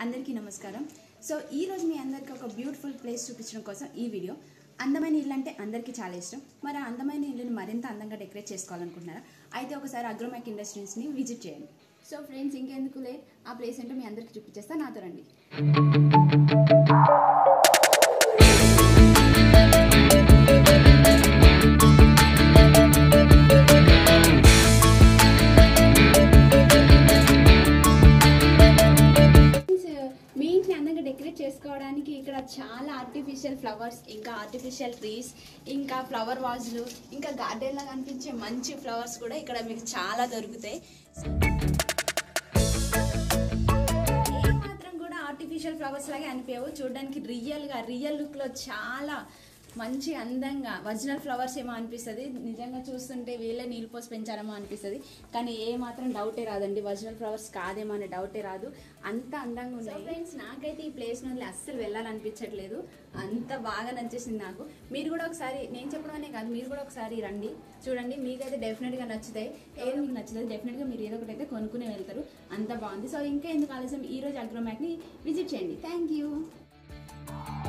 అందరికీ నమస్కారం సో ఈ రోజు మీ అందరికీ ఒక బ్యూటిఫుల్ ప్లేస్ చూపించడం కోసం ఈ వీడియో అందమైన ఇల్లు అంటే అందరికీ చాలా ఇష్టం మరి ఆ అందమైన ఇల్లుని మరింత అందంగా డెకరేట్ చేసుకోవాలనుకుంటున్నారా అయితే ఒకసారి అగ్రోమాక్ ఇండస్ట్రీస్ని విజిట్ చేయండి సో ఫ్రెండ్స్ ఇంకెందుకు లేట్ ఆ ప్లేస్ ఏంటో మీ అందరికీ చూపించేస్తా నాతో రండి ఫ్రెండ్స్, మీ ఇంటిని అందంగా డెకరేట్ చేసుకోవడానికి ఇక్కడ చాలా ఆర్టిఫిషియల్ ఫ్లవర్స్ ఇంకా ఆర్టిఫిషియల్ ట్రీస్ ఇంకా ఫ్లవర్ వాజులు ఇంకా గార్డెన్ లాగా అనిపించే మంచి ఫ్లవర్స్ కూడా ఇక్కడ మీకు చాలా దొరుకుతాయి ఏ మాత్రం కూడా ఆర్టిఫిషియల్ ఫ్లవర్స్ లాగే అనిపించవు చూడడానికి రియల్గా రియల్ లుక్లో చాలా మంచి అందంగా ఒరిజినల్ ఫ్లవర్స్ ఏమో అనిపిస్తుంది నిజంగా చూస్తుంటే వీళ్ళే నీళ్ళు పోసి పెంచారేమో అనిపిస్తుంది కానీ ఏ మాత్రం డౌటే రాదండి ఒరిజినల్ ఫ్లవర్స్ కాదేమో అనే డౌటే రాదు అంత అందంగా ఉన్నాయి ఫ్రెండ్స్ నాకైతే ఈ ప్లేస్ నుండి అస్సలు వెళ్ళాలనిపించట్లేదు అంత బాగా నచ్చేసింది నాకు మీరు కూడా ఒకసారి నేను చెప్పడం అనే కాదు మీరు కూడా ఒకసారి రండి చూడండి మీకైతే డెఫినెట్గా నచ్చుతాయి ఏది మీకు నచ్చుతుంది డెఫినెట్గా మీరు ఏదో ఒకటి అయితే కొనుక్కునే వెళ్తారు అంత బాగుంది సో ఇంకా ఎందుకు ఆలస్యం ఈ రోజు అగ్రోమ్యాక్ని విజిట్ చేయండి థ్యాంక్ యూ